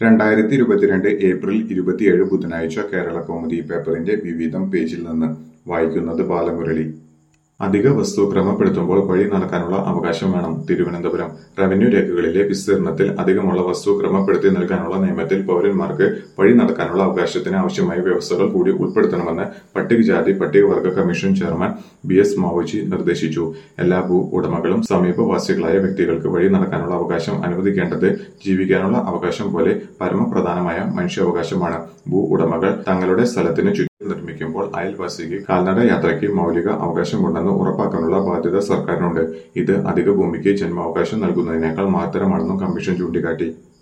രണ്ടായിരത്തി ഇരുപത്തിരണ്ട് ഏപ്രിൽ ഇരുപത്തിയേഴ് ബുധനാഴ്ച കേരള കൗമുദി പേപ്പറിന്റെ വിവിധം പേജിൽ നിന്ന് വായിക്കുന്നത് ബാലമുരളി അധിക വസ്തു ക്രമപ്പെടുത്തുമ്പോൾ വഴി നടക്കാനുള്ള അവകാശം വേണം തിരുവനന്തപുരം റവന്യൂ രേഖകളിലെ വിസ്തീർണത്തിൽ അധികമുള്ള വസ്തു ക്രമപ്പെടുത്തി നൽകാനുള്ള നിയമത്തിൽ പൗരന്മാർക്ക് വഴി നടക്കാനുള്ള അവകാശത്തിന് ആവശ്യമായ വ്യവസ്ഥകൾ കൂടി ഉൾപ്പെടുത്തണമെന്ന് പട്ടികജാതി പട്ടികവർഗ commission chairman B S Mavuji നിർദ്ദേശിച്ചു എല്ലാ ഭൂ ഉടമകളും സമീപവാസികളായ വ്യക്തികൾക്ക് വഴി നടക്കാനുള്ള അവകാശം അനുവദിക്കേണ്ടത് ജീവിക്കാനുള്ള അവകാശം പോലെ പരമപ്രധാനമായ മനുഷ്യാവകാശമാണ് ഭൂ ഉടമകൾ തങ്ങളുടെ സ്ഥലത്തിന് ചുറ്റും നിർമ്മിക്കുമ്പോൾ അയൽവാസിക്ക് കാൽനട യാത്രയ്ക്ക് മൗലിക അവകാശമുണ്ടെന്ന് ഉറപ്പാക്കാനുള്ള ബാധ്യത സർക്കാരിനുണ്ട് ഇത് അധിക ഭൂമിക്ക് ജന്മാവകാശം നൽകുന്നതിനേക്കാൾ മഹത്തരമാണെന്നും കമ്മീഷൻ ചൂണ്ടിക്കാട്ടി